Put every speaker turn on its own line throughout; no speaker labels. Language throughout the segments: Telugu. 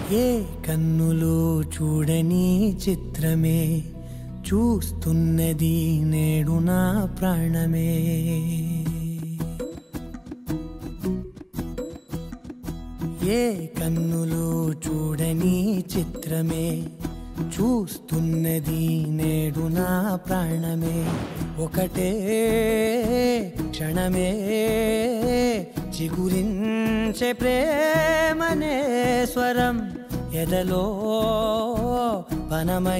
ఏ కన్నులు చూడని చిత్రమే చూస్తున్నది నేడు నా ప్రాణమే ఏ కన్నులు చూడని చిత్రమే చూస్తున్నది నేడు నా ప్రాణమే ఒకటే క్షణమే చిగురించే ప్రేమనే స్వరం ఎదలో పనమై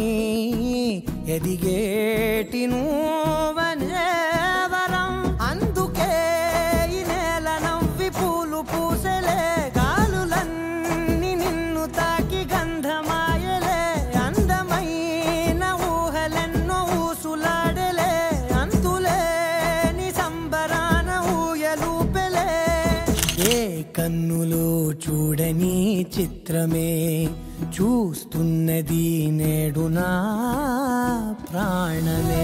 ఎదిగేటి నువ్వనే వరం అందుకే ఈ నేల నవ్వి పూలు పూసలే గాలులన్నీ నిన్ను తాకి గంధమాయలే అందమైన ఊహలెన్నో ఊసులాడలే అంతులేని సంబరాన ఊయలూపెలే ఏ కన్నులు చూడని చిత్రమే చూస్తున్నది నేడు నా ప్రాణమే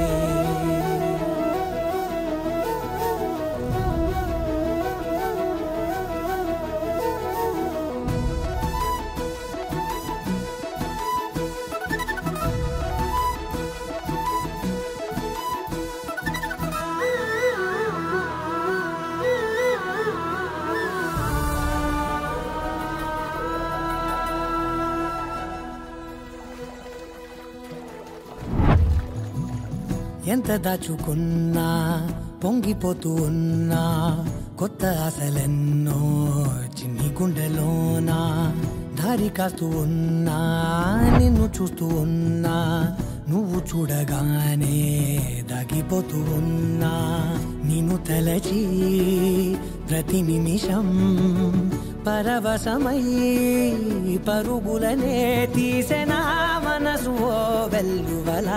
ఎంత దాచుకున్నా పొంగిపోతూ ఉన్నా కొత్త ఆశలెన్నో చిన్ని గుండెలోనా దారి కాస్తూ ఉన్నా నిన్ను చూస్తూ ఉన్నా నువ్వు చూడగానే దాగిపోతూ ఉన్నా నిన్ను తలచి ప్రతి నిమిషం పరవశమై పరుగులనే తీసెనా మనసు ఓ వెల్లువలా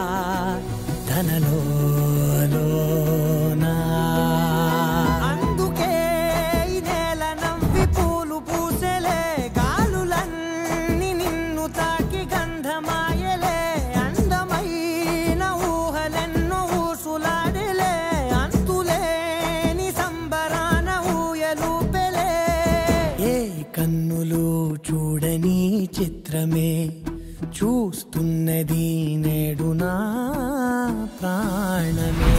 తనలోనా అందుకే ఈ నేల నవ్వి పూలు పూసెలే గాలులన్నీ నిన్ను తాకి గంధమాయలే అందమైన ఊహలెన్నో ఊసులాడలే అంతులేని సంబరాన ఊయలూపెలే ఏ కన్నులు చూడని చిత్రమే చూస్తున్నది నేడు నా ప్రాణమే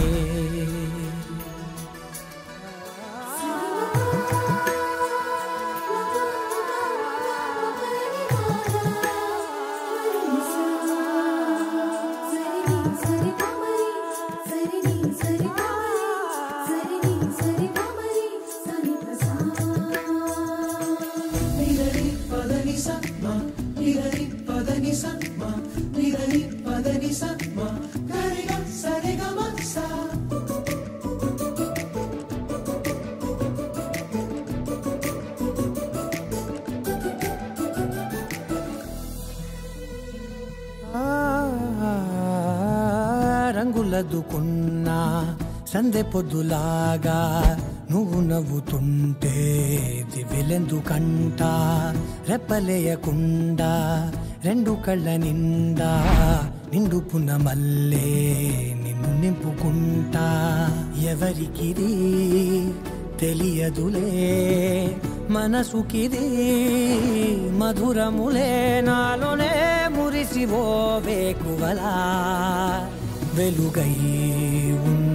ఆ, రంగులదుకున్నా సందె పొద్దులాగా నువ్వు నవ్వుతుంటే దివెలెందుకంట రెప్పలేయకుండా రెండు కళ్ళ నిండా నిండు పున్నమల్లే నిన్ను నింపుకుంటా ఎవరికిది తెలియదులే మనసుకిది మధురములే నాలోనే మురిసివో వేకువలా వెలుగై ఉన్న